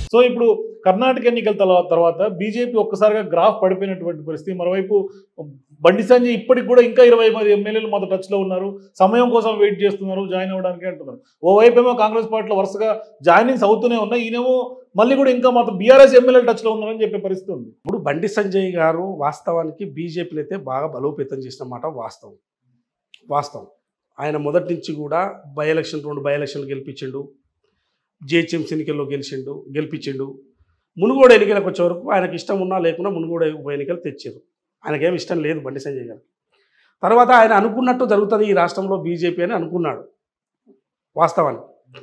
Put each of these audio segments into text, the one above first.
So ఇప్పుడు కర్ణాటక ఎన్నికల తర్వా- తర్వాత బీజేపీ ఒక్కసారిగా గ్రాఫ్ పడిపోయినటువంటి పరిస్థితి మరోవైపు బండి సంజయ్ ఇప్పటికి కూడా ఇంకా ఇరవై మంది ఎమ్మెల్యేలు మాతో టచ్ లో ఉన్నారు సమయం కోసం వెయిట్ చేస్తున్నారు జాయిన్ అవ్వడానికి అంటున్నారు ఓవైపు ఏమో కాంగ్రెస్ పార్టీలో వరుసగా జాయినింగ్స్ అవుతూనే ఉన్నాయి ఈయనేమో మళ్ళీ కూడా ఇంకా మాతో బీఆర్ఎస్ ఎమ్మెల్యేలు టచ్ లో ఉన్నారని చెప్పే పరిస్థితి ఉంది ఇప్పుడు బండి సంజయ్ గారు వాస్తవానికి బీజేపీని అయితే బాగా బలోపేతం చేసిన మాట వాస్తవం వాస్తవం ఆయన మొదటి నుంచి కూడా బై ఎలక్షన్ రెండు బై ఎలక్షన్లు గెలిపించిండు జిహెచ్ఎంసీ ఎన్నికల్లో గెలిచిండు గెలిపించిండు మునుగోడు ఎన్నికలకు వచ్చే వరకు ఆయనకి ఇష్టం ఉన్నా లేకున్నా మునుగోడు ఉప ఎన్నికలు తెచ్చారు ఆయనకేం ఇష్టం లేదు బండి సంజయ్ గారు తర్వాత ఆయన అనుకున్నట్టు జరుగుతుంది ఈ రాష్ట్రంలో బీజేపీ అని అనుకున్నాడు వాస్తవాన్ని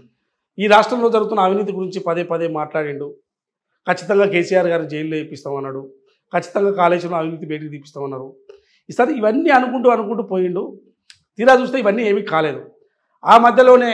ఈ రాష్ట్రంలో జరుగుతున్న అవినీతి గురించి పదే పదే మాట్లాడిండు ఖచ్చితంగా కేసీఆర్ గారు జైల్లో వేపిస్తామన్నాడు ఖచ్చితంగా కాళేశ్వరం అవినీతి బయటికి తీపిస్తామన్నారు ఈసారి ఇవన్నీ అనుకుంటూ అనుకుంటూ పోయిండు తీరా చూస్తే ఇవన్నీ ఏమీ కాలేదు ఆ మధ్యలోనే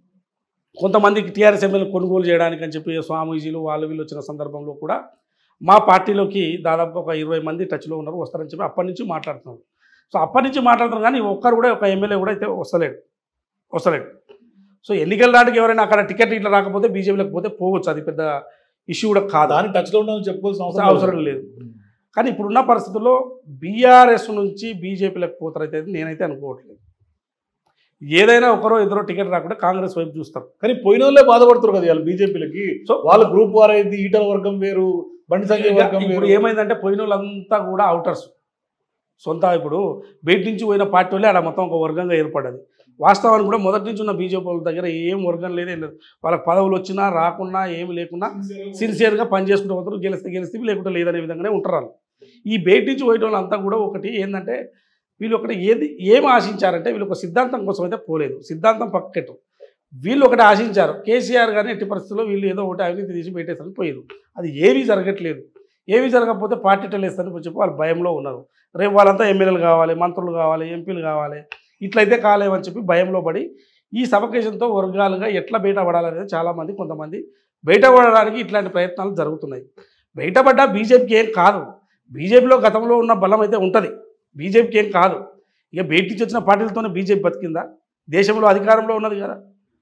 కొంతమందికి టీఆర్ఎస్ ఎమ్మెల్యే కొనుగోలు చేయడానికి అని చెప్పి స్వామీజీలు వాళ్ళు వీళ్ళు వచ్చిన సందర్భంలో కూడా మా పార్టీలోకి దాదాపు ఒక ఇరవై మంది టచ్లో ఉన్నారు వస్తారని చెప్పి అప్పటి నుంచి మాట్లాడుతున్నారు సో అప్పటి నుంచి మాట్లాడుతున్నారు కానీ ఒక్కరు కూడా ఒక ఎమ్మెల్యే కూడా అయితే వస్తలేడు వస్తలేడు సో ఎన్నికల నాటికి ఎవరైనా అక్కడ టికెట్ ఇట్లా రాకపోతే బీజేపీలోకి పోతే పోవచ్చు అది పెద్ద ఇష్యూ కూడా కాదు దాని టచ్ లో ఉండాలని చెప్పుకోవాల్సిన అవసరం అవసరం లేదు కానీ ఇప్పుడున్న పరిస్థితుల్లో బీఆర్ఎస్ నుంచి బీజేపీలకు పోతారైతే నేనైతే అనుకోవట్లేదు ఏదైనా ఒకరో ఇద్దరో టికెట్ రాకుండా కాంగ్రెస్ వైపు చూస్తారు కానీ పోయిన వాళ్ళే బాధపడుతారు కదా వాళ్ళు బీజేపీలకి సో వాళ్ళ గ్రూప్ వార్ అయింది ఈటల వర్గం వేరు బండి సంజయ్ వర్గం ఇప్పుడు వేరు ఏమైందంటే పోయిన వాళ్ళంతా కూడా అవుటర్స్ సొంత ఇప్పుడు బయట నుంచి పోయిన పార్టీ వాళ్ళే ఆడ మొత్తం ఒక వర్గంగా ఏర్పడ్డది వాస్తవానికి కూడా మొదటి నుంచి ఉన్న బీజేపీ వాళ్ళ దగ్గర ఏం వర్గం లేదు ఏం లేదు వాళ్ళకి పదవులు వచ్చినా రాకున్నా ఏమి లేకున్నా సిన్సియర్గా పని చేసుకుంటూ పోతారు గెలిస్తే గెలిస్తే లేకుంటే లేదనే విధంగానే ఉంటారు వాళ్ళు ఈ బయట నుంచి పోయే వాళ్ళంతా కూడా ఒకటి ఏంటంటే వీళ్ళు ఒకటి ఏది ఏం ఆశించారంటే వీళ్ళు ఒక సిద్ధాంతం కోసం అయితే పోలేదు సిద్ధాంతం పక్కెట్టు వీళ్ళు ఒకటి ఆశించారు కేసీఆర్ గారిని ఎట్టి పరిస్థితుల్లో వీళ్ళు ఏదో ఒకటి అవినీతి తీసి పెట్టేసరికి పోయారు అది ఏమీ జరగట్లేదు ఏమీ జరగకపోతే పార్టీ టెలేస్తారని చెప్పి వాళ్ళు భయంలో ఉన్నారు రేపు వాళ్ళంతా ఎమ్మెల్యేలు కావాలి మంత్రులు కావాలి ఎంపీలు కావాలి ఇట్లయితే కాలేమని చెప్పి భయంలో పడి ఈ సబకేషన్తో వర్గాలుగా ఎట్లా బయటపడాలనేది చాలామంది కొంతమంది బయటపడడానికి ఇట్లాంటి ప్రయత్నాలు జరుగుతున్నాయి బయటపడ్డా బీజేపీకి ఏం కాదు బీజేపీలో గతంలో ఉన్న బలం అయితే ఉంటుంది బీజేపీకి ఏం కాదు ఇక బయట నుంచి వచ్చిన పార్టీలతోనే బీజేపీ బతికిందా దేశంలో అధికారంలో ఉన్నది కదా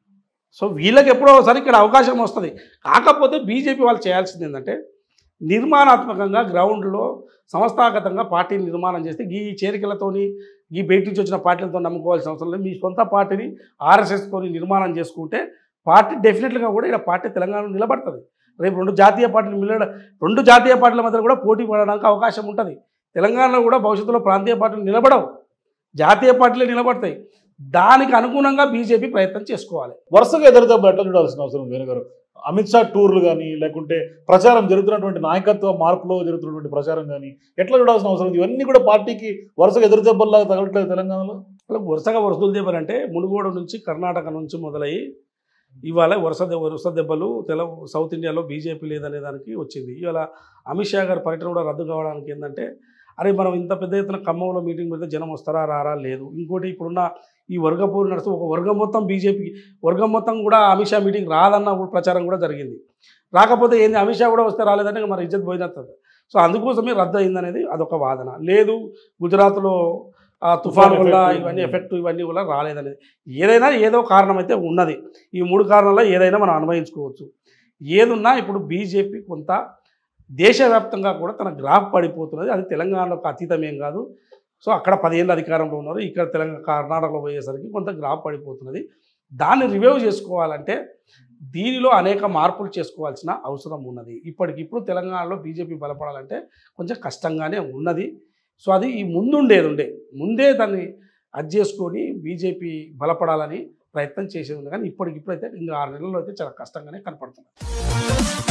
సో వీళ్ళకి ఎప్పుడో ఒకసారి ఇక్కడ అవకాశం వస్తుంది కాకపోతే బీజేపీ వాళ్ళు చేయాల్సింది ఏంటంటే నిర్మాణాత్మకంగా గ్రౌండ్లో సంస్థాగతంగా పార్టీని నిర్మాణం చేస్తే ఈ చేరికలతోని ఈ బయట నుంచి వచ్చిన పార్టీలతో నమ్ముకోవాల్సిన అవసరం లేదు మీ సొంత పార్టీని ఆర్ఎస్ఎస్తోని నిర్మాణం చేసుకుంటే పార్టీ డెఫినెట్గా కూడా ఇక్కడ పార్టీ తెలంగాణలో నిలబడుతుంది రేపు రెండు జాతీయ పార్టీలు మిల్లడ రెండు జాతీయ పార్టీల మధ్య కూడా పోటీ పడడానికి అవకాశం ఉంటుంది తెలంగాణలో కూడా భవిష్యత్తులో ప్రాంతీయ పార్టీలు నిలబడవు జాతీయ పార్టీలే నిలబడతాయి దానికి అనుగుణంగా బీజేపీ ప్రయత్నం చేసుకోవాలి వరుసగా ఎదురుదెబ్బ ఎట్లా చూడాల్సిన అవసరం ఉంది వేణుగారు అమిత్ షా టూర్లు కానీ లేకుంటే ప్రచారం జరుగుతున్నటువంటి నాయకత్వ మార్పులో జరుగుతున్నటువంటి ప్రచారం కానీ ఎట్లా చూడాల్సిన అవసరం ఉంది ఇవన్నీ కూడా పార్టీకి వరుసగా ఎదురుదెబ్బల్లాగా తగలట్లేదు తెలంగాణలో అలా వరుసగా వరుసలు దెబ్బలంటే మునుగోడు నుంచి కర్ణాటక నుంచి మొదలయ్యి ఇవాళ వరుస దెబ్బ వరుస దెబ్బలు తెల సౌత్ ఇండియాలో బీజేపీ లేదనే దానికి వచ్చింది ఇవాళ అమిత్ షా గారి పర్యటన కూడా రద్దు కావడానికి ఏంటంటే అరే మనం ఇంత పెద్ద ఎత్తున ఖమ్మంలో మీటింగ్ పెడితే జనం వస్తారా రారా లేదు ఇంకోటి ఇప్పుడున్న ఈ వర్గపూర్ నడుస్తూ ఒక వర్గం మొత్తం బీజేపీకి వర్గం మొత్తం కూడా అమిత్ షా మీటింగ్ రాదన్న కూడా ప్రచారం కూడా జరిగింది రాకపోతే ఏంది అమిత్ షా కూడా వస్తే రాలేదంటే ఇక మరి ఇజ్జత్ పోయినట్టు సో అందుకోసమే రద్దు అయిందనేది అదొక వాదన లేదు గుజరాత్లో ఆ తుఫాన్ వల్ల effect. ఇవన్నీ ఎఫెక్ట్ ఇవన్నీ వల్ల రాలేదనేది ఏదైనా ఏదో కారణం అయితే ఉన్నది ఈ మూడు కారణాల్లో ఏదైనా మనం అన్వయించుకోవచ్చు ఏదున్నా ఇప్పుడు బీజేపీ కొంత దేశవ్యాప్తంగా కూడా తన గ్రాఫ్ పడిపోతున్నది అది తెలంగాణలోకి అతీతం ఏం కాదు సో అక్కడ పదిహేళ్ళు అధికారంలో ఉన్నారు ఇక్కడ తెలంగాణ కర్ణాటకలో పోయేసరికి కొంత గ్రాఫ్ పడిపోతున్నది దాన్ని రివ్యూ చేసుకోవాలంటే దీనిలో అనేక మార్పులు చేసుకోవాల్సిన అవసరం ఉన్నది ఇప్పటికిప్పుడు తెలంగాణలో బీజేపీ బలపడాలంటే కొంచెం కష్టంగానే ఉన్నది సో అది ఈ ముందుండేది ఉండే ముందే దాన్ని అది చేసుకొని బీజేపీ బలపడాలని ప్రయత్నం చేసేది ఉంది కానీ ఇప్పటికిప్పుడు అయితే ఇంకా ఆరు నెలల్లో అయితే చాలా కష్టంగానే కనపడుతుంది